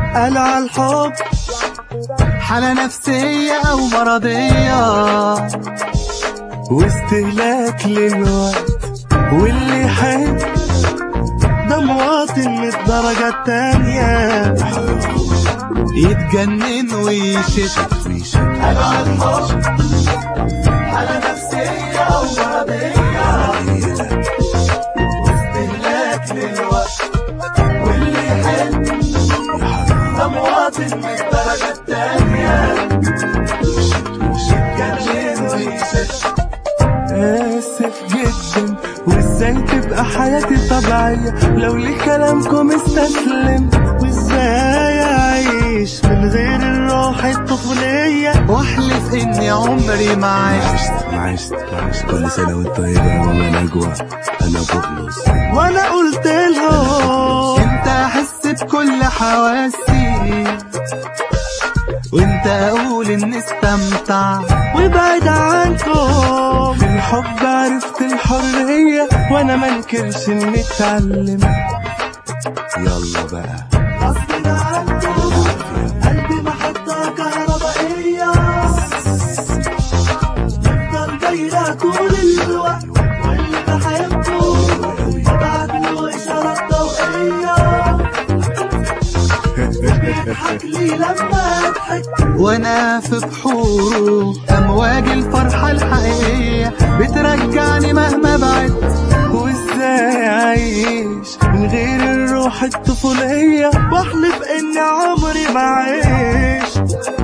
قال على الحب حالة نفسية أو مرضية واستهلاك للوقت واللي يحب ده مواطن من الدرجة التانية يتجنن ويشت قالوا على الحب حالة نفسية أو مرضية واستهلاك للوقت واللي يحب ده مواطن من الدرجة التانية يتجنن ويشت آسف جدا وازاي تبقى حياتي طبيعية لو لكلامكم استسلمت وازاي اعيش من غير الروح الطفولية واحلف إني عمري ما عشت عشت عشت عشت كل سنة وانت طيبة يا ماما نجوى أنا بغلص وانا قلت لهم انت احس بكل حواسي وانت اقول اني استمتع وبعد عنكم في الحب عرفت الحرية وانا منكرش اني اتعلم يلا بقى غصب عنكم قلبي محطة كهربائية يفضل دايرة طول الوقت واللي بحبه ببعت له إشارات ضوئية بيضحك لي لما أضحك وانا في بحوره امواج الفرحة الحقيقية بترجعني مهما بعدت وازاي اعيش من غير الروح الطفولية واحلف ان عمري ما عشت